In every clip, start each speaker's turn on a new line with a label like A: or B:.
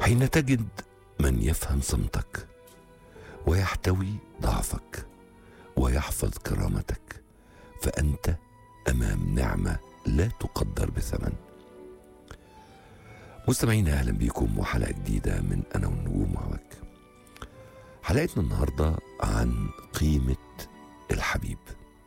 A: حين تجد من يفهم صمتك ويحتوي ضعفك ويحفظ كرامتك فانت امام نعمه لا تقدر بثمن مستمعينا اهلا بيكم وحلقه جديده من انا والنجوم معك حلقتنا النهارده عن قيمه الحبيب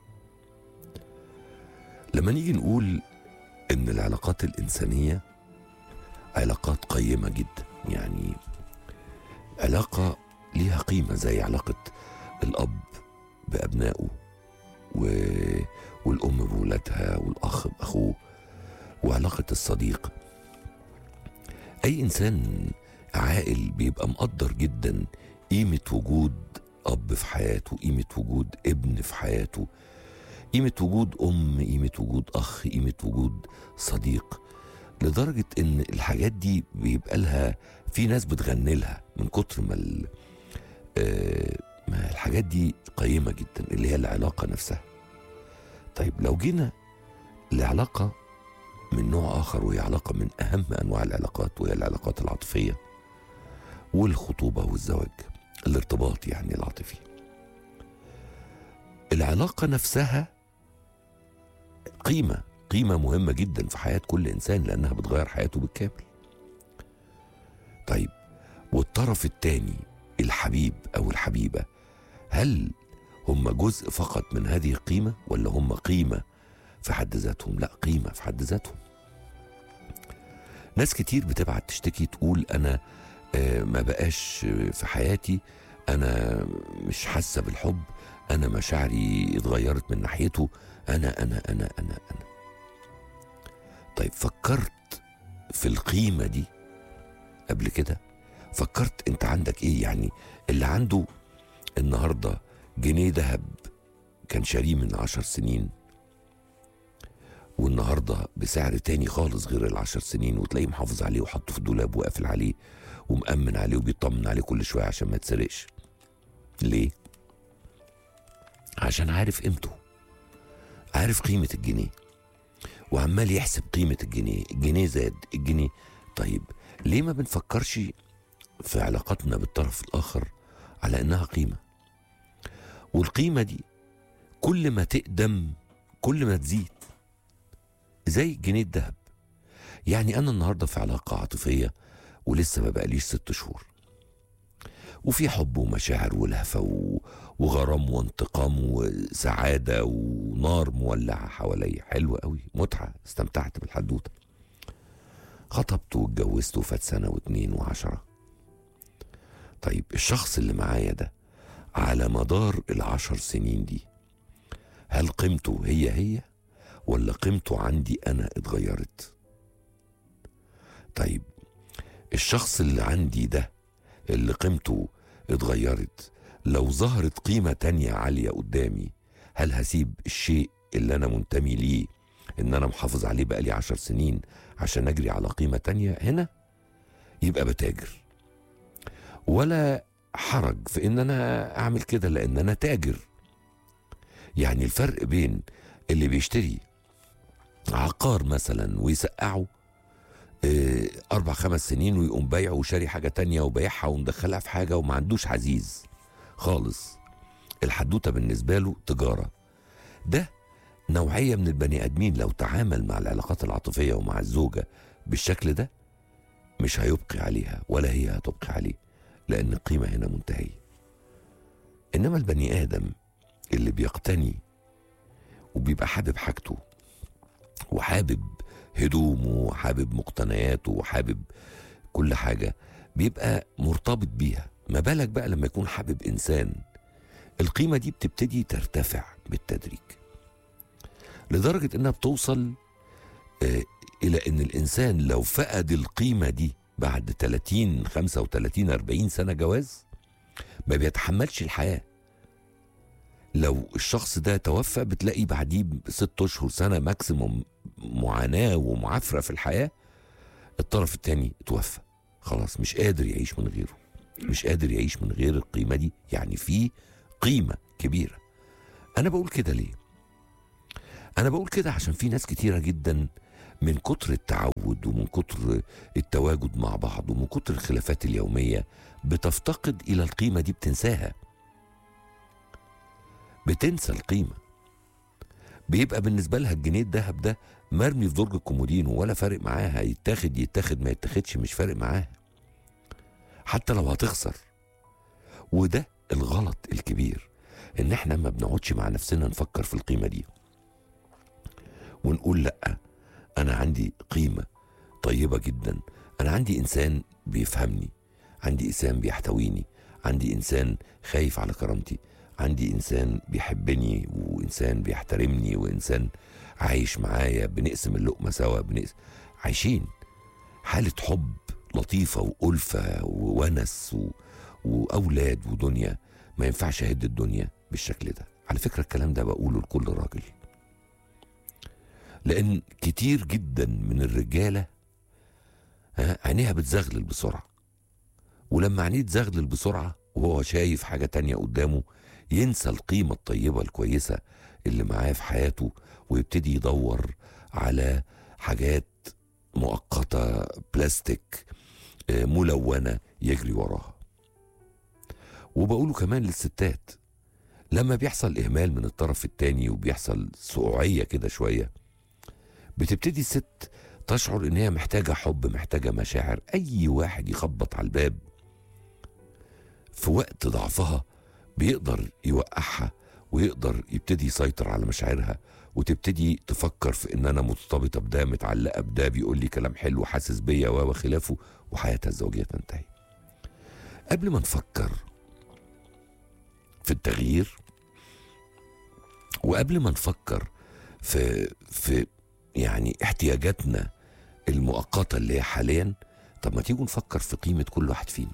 A: لما نيجي نقول ان العلاقات الانسانيه علاقات قيمه جدا يعني علاقه ليها قيمه زي علاقه الاب بابنائه و... والام بولادها والاخ باخوه وعلاقه الصديق اي انسان عاقل بيبقى مقدر جدا قيمه وجود اب في حياته قيمه وجود ابن في حياته قيمه وجود ام قيمه وجود اخ قيمه وجود صديق لدرجه ان الحاجات دي بيبقى لها في ناس بتغني لها من كتر ما ال- آه، ما الحاجات دي قيمه جدا اللي هي العلاقه نفسها طيب لو جينا لعلاقه من نوع اخر وهي علاقه من اهم انواع العلاقات وهي العلاقات العاطفيه والخطوبه والزواج الارتباط يعني العاطفي العلاقه نفسها قيمه قيمه مهمه جدا في حياه كل انسان لانها بتغير حياته بالكامل طيب والطرف الثاني الحبيب او الحبيبه هل هم جزء فقط من هذه القيمه ولا هم قيمه في حد ذاتهم لا قيمه في حد ذاتهم ناس كتير بتبعت تشتكي تقول انا آه، ما بقاش آه، في حياتي انا مش حاسه بالحب انا مشاعري اتغيرت من ناحيته انا انا انا انا انا طيب فكرت في القيمه دي قبل كده فكرت انت عندك ايه يعني اللي عنده النهارده جنيه ذهب كان شاريه من عشر سنين والنهارده بسعر تاني خالص غير العشر سنين وتلاقيه محافظ عليه وحطه في الدولاب وقافل عليه ومأمن عليه وبيطمن عليه كل شويه عشان ما يتسرقش. ليه؟ عشان عارف قيمته. عارف قيمة الجنيه. وعمال يحسب قيمة الجنيه، الجنيه زاد، الجنيه طيب ليه ما بنفكرش في علاقتنا بالطرف الآخر على إنها قيمة؟ والقيمة دي كل ما تقدم كل ما تزيد. زي جنيه الذهب يعني انا النهارده في علاقه عاطفيه ولسه ما بقاليش ست شهور وفي حب ومشاعر ولهفه و... وغرام وانتقام وسعاده ونار مولعه حواليا حلو قوي متعه استمتعت بالحدوته خطبت واتجوزت وفات سنه واتنين وعشره طيب الشخص اللي معايا ده على مدار العشر سنين دي هل قيمته هي هي ولا قيمته عندي انا اتغيرت طيب الشخص اللي عندي ده اللي قيمته اتغيرت لو ظهرت قيمة تانية عالية قدامي هل هسيب الشيء اللي أنا منتمي ليه إن أنا محافظ عليه بقالي عشر سنين عشان أجري على قيمة تانية هنا يبقى بتاجر ولا حرج في إن أنا أعمل كده لأن أنا تاجر يعني الفرق بين اللي بيشتري عقار مثلا ويسقعه آه، أربع خمس سنين ويقوم بايعه وشاري حاجة تانية وبايعها ومدخلها في حاجة وما عندوش عزيز خالص الحدوتة بالنسبة له تجارة ده نوعية من البني آدمين لو تعامل مع العلاقات العاطفية ومع الزوجة بالشكل ده مش هيبقي عليها ولا هي هتبقي عليه لأن القيمة هنا منتهية إنما البني آدم اللي بيقتني وبيبقى حابب حاجته وحابب هدومه وحابب مقتنياته وحابب كل حاجة بيبقى مرتبط بيها ما بالك بقى لما يكون حابب إنسان القيمة دي بتبتدي ترتفع بالتدريج لدرجة إنها بتوصل آه، إلى إن الإنسان لو فقد القيمة دي بعد 30 35 40 سنة جواز ما بيتحملش الحياة لو الشخص ده توفى بتلاقي بعديه بست اشهر سنه ماكسيموم معاناه ومعافره في الحياه الطرف الثاني توفى خلاص مش قادر يعيش من غيره مش قادر يعيش من غير القيمه دي يعني في قيمه كبيره انا بقول كده ليه انا بقول كده عشان في ناس كتيره جدا من كتر التعود ومن كتر التواجد مع بعض ومن كتر الخلافات اليومية بتفتقد إلى القيمة دي بتنساها بتنسى القيمة بيبقى بالنسبة لها الجنيه الذهب ده مرمي في درج الكومودينو ولا فارق معاها يتاخد يتاخد ما يتاخدش مش فارق معاها حتى لو هتخسر وده الغلط الكبير ان احنا ما بنقعدش مع نفسنا نفكر في القيمة دي ونقول لأ أنا عندي قيمة طيبة جدا أنا عندي إنسان بيفهمني عندي إنسان بيحتويني عندي إنسان خايف على كرامتي عندي إنسان بيحبني وإنسان بيحترمني وإنسان عايش معايا بنقسم اللقمة سوا بنقسم عايشين حالة حب لطيفة وألفة وونس و... وأولاد ودنيا ما ينفعش أهد الدنيا بالشكل ده على فكرة الكلام ده بقوله لكل راجل لان كتير جدا من الرجاله ها عينيها بتزغلل بسرعه ولما عينيه تزغلل بسرعه وهو شايف حاجه تانية قدامه ينسى القيمه الطيبه الكويسه اللي معاه في حياته ويبتدي يدور على حاجات مؤقته بلاستيك آه، ملونه يجري وراها وبقوله كمان للستات لما بيحصل اهمال من الطرف التاني وبيحصل سقوعيه كده شويه بتبتدي الست تشعر ان هي محتاجه حب محتاجه مشاعر اي واحد يخبط على الباب في وقت ضعفها بيقدر يوقعها ويقدر يبتدي يسيطر على مشاعرها وتبتدي تفكر في ان انا مرتبطه بده متعلقه بده بيقول لي كلام حلو حاسس بيا و وخلافه وحياتها الزوجيه تنتهي. قبل ما نفكر في التغيير وقبل ما نفكر في في يعني احتياجاتنا المؤقته اللي هي حاليا طب ما تيجوا نفكر في قيمه كل واحد فينا.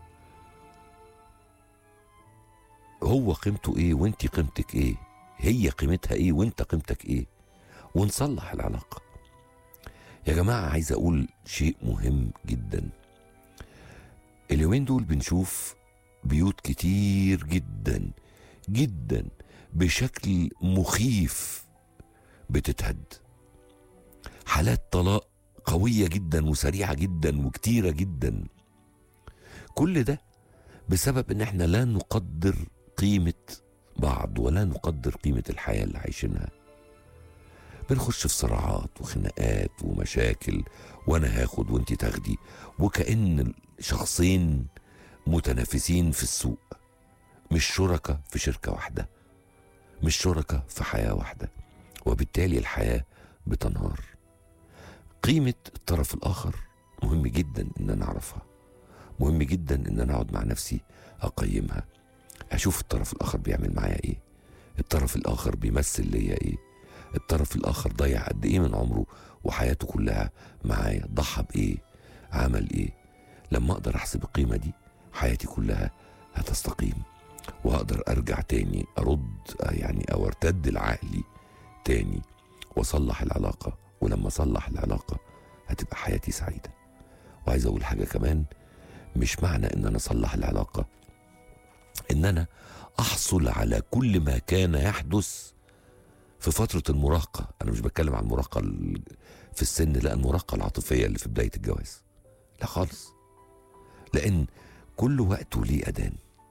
A: هو قيمته ايه وانت قيمتك ايه؟ هي قيمتها ايه وانت قيمتك ايه؟ ونصلح العلاقه. يا جماعه عايز اقول شيء مهم جدا. اليومين دول بنشوف بيوت كتير جدا جدا بشكل مخيف بتتهد حالات طلاق قوية جدا وسريعة جدا وكتيرة جدا كل ده بسبب ان احنا لا نقدر قيمة بعض ولا نقدر قيمة الحياة اللي عايشينها بنخش في صراعات وخناقات ومشاكل وانا هاخد وانت تاخدي وكأن شخصين متنافسين في السوق مش شركة في شركة واحدة مش شركة في حياة واحدة وبالتالي الحياة بتنهار قيمة الطرف الآخر مهم جدا إن أنا أعرفها مهم جدا إن أنا أقعد مع نفسي أقيمها أشوف الطرف الآخر بيعمل معايا إيه الطرف الآخر بيمثل ليا إيه الطرف الآخر ضيع قد إيه من عمره وحياته كلها معايا ضحى بإيه عمل إيه لما أقدر أحسب القيمة دي حياتي كلها هتستقيم وأقدر أرجع تاني أرد يعني أو أرتد لعقلي تاني وأصلح العلاقة ولما أصلح العلاقة هتبقى حياتي سعيدة وعايز أقول حاجة كمان مش معنى إن أنا أصلح العلاقة إن أنا أحصل على كل ما كان يحدث في فترة المراهقة أنا مش بتكلم عن المراهقة ال- في السن لا المراهقة العاطفية اللي في بداية الجواز لا خالص لأن كل وقت ليه أذان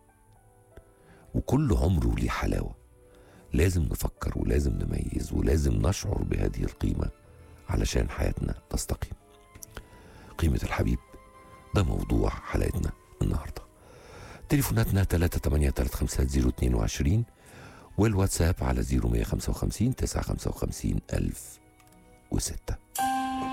A: وكل عمره ليه حلاوة لازم نفكر ولازم نميز ولازم نشعر بهذه القيمة علشان حياتنا تستقيم قيمة الحبيب ده موضوع حلقتنا النهاردة تليفوناتنا 3835022 والواتساب على 0155 955 1006